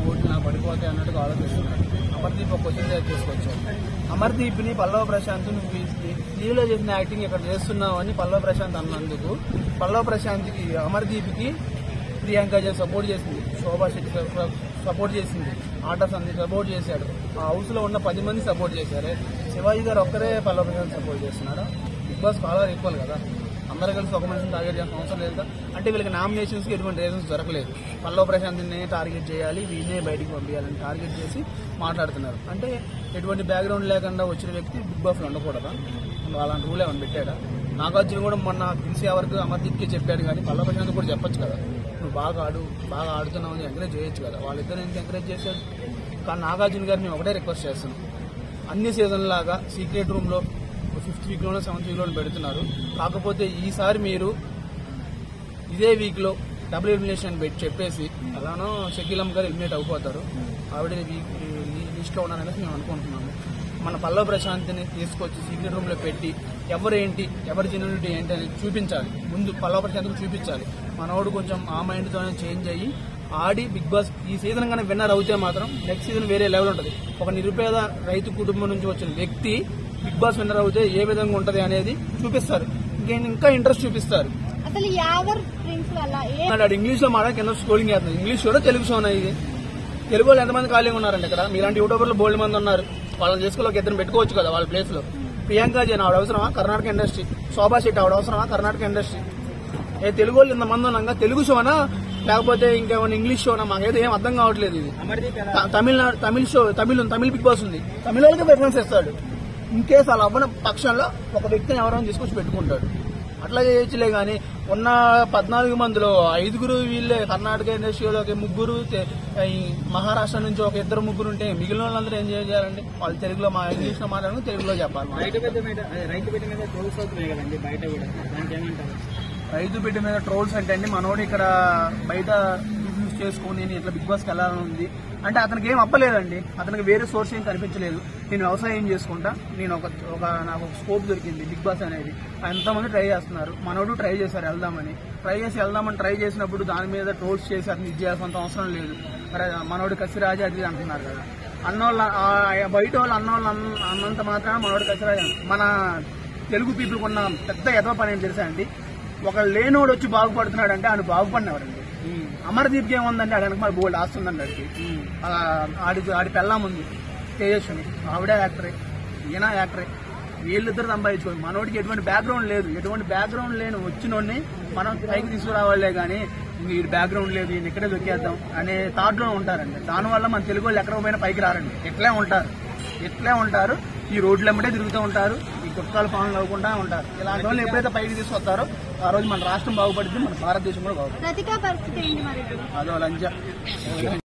ఓట్లు నాకు పడిపోతాయి అన్నట్టుగా ఆలోచిస్తున్నాడు అమర్దీప్ ఒక క్వశ్చన్ తయారు తీసుకొచ్చాడు అమర్దీప్ని పల్లవ ప్రశాంత్ నువ్వు టీవీలో చేసిన యాక్టింగ్ ఇక్కడ చేస్తున్నావు అని పల్లవ ప్రశాంత్ అన్నందుకు పల్లవ ప్రశాంత్కి అమర్దీప్కి ప్రియాంక జైన్ సపోర్ట్ చేసింది శోభా శెట్టి స- సపోర్ట్ చేసింది ఆటా సంధి సపోర్ట్ చేశాడు ఆ హౌస్ లో ఉన్న పది మంది సపోర్ట్ చేశారే శివాజీ గారు ఒక్కరే పల్లవ ప్రశాంత్ సపోర్ట్ చేస్తున్నారా బిగ్ బాస్ కాలర్ ఈక్వల్ కదా అందరూ కలిసి ఒక మనిషిని టార్గెట్ చేయాల్సిన అవసరం లేదు కదా అంటే వీళ్ళకి నామినేషన్స్ కి ఎటువంటి రీజన్స్ దొరకలేదు పల్లవ ప్రశాంత్ని టార్గెట్ చేయాలి వీళ్ళే బయటికి పంపించాలని టార్గెట్ చేసి మాట్లాడుతున్నారు అంటే ఎటువంటి బ్యాక్గ్రౌండ్ లేకుండా వచ్చిన వ్యక్తి బిగ్ బాస్ లో ఉండకూడదా అలాంటి రూల్ ఏమైనా పెట్టాడా నాగార్జున కూడా మొన్న పిలిచి వరకు అమర్దీప్కి చెప్పాడు కానీ పల్లవ ప్రశాంత్ కూడా చెప్పొచ్చు కదా నువ్వు బాగా ఆడు బాగా ఆడుతున్నావు అని ఎంకరేజ్ చేయొచ్చు కదా వాళ్ళిద్దరు ఎందుకు ఎంకరేజ్ చేశాడు కానీ నాగార్జున గారిని ఒకటే రిక్వెస్ట్ చేస్తున్నాం అన్ని సీజన్ లాగా సీక్రెట్ రూమ్ లో ఫిఫ్త్ వీక్ లోనో సెవెంత్ వీక్ లోనో పెడుతున్నారు కాకపోతే ఈసారి మీరు ఇదే వీక్ లో డబుల్ ఎలిమినేషన్ పెట్టి చెప్పేసి అలానో షకీలమ్ గారు ఎలిమినేట్ అయిపోతారు ఆవిడ లిస్ట్ లో ఉన్నారనేసి మేము అనుకుంటున్నాము మన పల్లవ ప్రశాంత్ని తీసుకొచ్చి సీక్రెట్ రూమ్ లో పెట్టి ఎవరేంటి ఎవరి జెన్యునిటీ ఏంటి అనేది చూపించాలి ముందు పల్లవ ప్రశాంత్కి చూపించాలి మనోడు కొంచెం ఆ మైండ్ తోనే చేంజ్ అయ్యి ఆడి బిగ్ బాస్ ఈ సీజన్ కానీ విన్నర్ అవుతే మాత్రం నెక్స్ట్ సీజన్ వేరే లెవెల్ ఉంటుంది ఒక నిరుపేద రైతు కుటుంబం నుంచి వచ్చిన వ్యక్తి బిగ్ బాస్ విన్నర్ అవుతే ఏ విధంగా ఉంటది అనేది చూపిస్తారు ఇంకే ఇంకా ఇంట్రెస్ట్ చూపిస్తారు అసలు యావర్ ప్రిన్స్ వల్ల ఏ అన్నాడు ఇంగ్లీష్ లో మాట కింద స్కోలింగ్ చేస్తుంది ఇంగ్లీష్ షోలో తెలుగు షోనా ఇది తెలుగు వాళ్ళు ఎంతమంది ఖాళీగా ఉన్నారండి ఇక్కడ మీలాంటి యూట్యూబర్లు బోల్డ్ మంది ఉన్నారు వాళ్ళని చేసుకుని ఒక ఇద్దరు పెట్టుకోవచ్చు కదా వాళ్ళ ప్లేస్ లో ప్రియాంక జైన్ ఆవిడ అవసరమా కర్ణాటక ఇండస్ట్రీ శోభా శెట్టి ఆవిడ అవసరమా కర్ణాటక ఇండస్ట్రీ ఏ తెలుగు వాళ్ళు ఇంతమంది ఉన్నాక తెలుగు షోనా లేకపోతే ఇంకేమైనా ఇంగ్లీష్ షోనా మాకైతే ఏం అర్థం కావట్లేదు ఇది త- Tamil Nadu Tamil show Tamil Tamil Bigg Boss ఉంది తమిళ వాళ్ళకి ప్రిఫరెన్స్ ఇస్తాడు ఇన్ కేసు అలా అవ్వని పక్షంలో ఒక వ్యక్తిని ఎవరైనా తీసుకొచ్చి పెట్టుకుంటాడు అట్లా చేయొచ్చులే కానీ ఉన్న పద్నాలుగు మందిలో ఐదుగురు వీళ్ళే కర్ణాటక ఇండస్ట్రీలోకి ముగ్గురు తె- ఈ మహారాష్ట్ర నుంచి ఒక ఇద్దరు ముగ్గురు ఉంటే మిగిలిన వాళ్ళందరూ ఏం చేయాలండి వాళ్ళు తెలుగులో మా ఇంగ్లీష్ లో మాట్లాడుకుని తెలుగులో చెప్పాలి రైతు పెద్ద మీద అదే రైతు పెద్ద మీద ట్రోల్స్ అవుతున్నాయి కదండి బయట కూడా దానికి ఏమంటారు రైతు బిడ్డ మీద ట్రోల్స్ అంటే అండి మనోడు ఇక్కడ బయట బిజినెస్ చేసుకుని నేను ఇట్లా బిగ్ బాస్కి వెళ్ళాలని ఉంది అంటే అతనికి ఏం అప్పలేదండి అతనికి వేరే సోర్స్ ఏం కనిపించలేదు నేను వ్యవసాయం చేసుకుంటా నేను ఒక ఒక నాకు ఒక స్కోప్ దొరికింది బిగ్ బాస్ అనేది ఎంతమంది ట్రై చేస్తున్నారు మనోడు ట్రై చేశారు వెళ్దామని ట్రై చేసి వెళ్దామని ట్రై చేసినప్పుడు దాని మీద ట్రోల్స్ చేసి అతను ఇది చేయాల్సినంత అవసరం లేదు మరి మనోడు కసిరాజా అది ఇది అంటున్నారు కదా అన్నోళ్ళ ఆ- బయట వాళ్ళు అన్నోళ్ళు అన్న- అన్నంత మాత్రం మనోడు కసిరాజా మన తెలుగు పీపుల్ ఉన్న పెద్ద ఎదవ పని ఏం తెలుసా అండి ఒక లేనోడు వచ్చి బాగుపడుతున్నాడు అంటే ఆయన బాగుపడినవాడండి అమర్దీప్ ఏముందండి ఆడ వెనక బోల్డ్ ఆస్తుందండి ఆడికి ఆ, ఆడి ఆడి పెళ్ళాం ఉంది తేజస్విని ఆవిడే యాక్టరే ఈయన యాక్టరే వీళ్ళిద్దరు సంపాదించుకోండి మనోడికి ఎటువంటి బ్యాక్గ్రౌండ్ లేదు ఎటువంటి బ్యాక్గ్రౌండ్ లేని వచ్చినోడిని మనం పైకి తీసుకురావాలే కానీ ఇంక ఈ బ్యాక్గ్రౌండ్ లేదు ఈయన ఇక్కడే దొక్కేద్దాం అనే థాట్ లో ఉంటారండి దానివల్ల మన తెలుగు వాళ్ళు ఎక్కడ పోయినా పైకి రారండి ఇట్లే ఉంటారు ఇట్లే ఉంటారు ఈ రోడ్లు ఎమ్మటే తిరుగుతూ ఉంటారు ఈ కుక్కలు పాలన అవ్వకుండా ఉంటారు ఇలాంటి వాళ్ళు ఎప్పుడైతే పైకి తీసుకొస్తారో ఆ రోజు మన రాష్ట్రం బాగుపడుతుంది మన భారతదేశం కూడా బాగుపడుతుంది రతికా పరిస్థితి ఏంటి మరి ఇప్పుడు అదో లంచ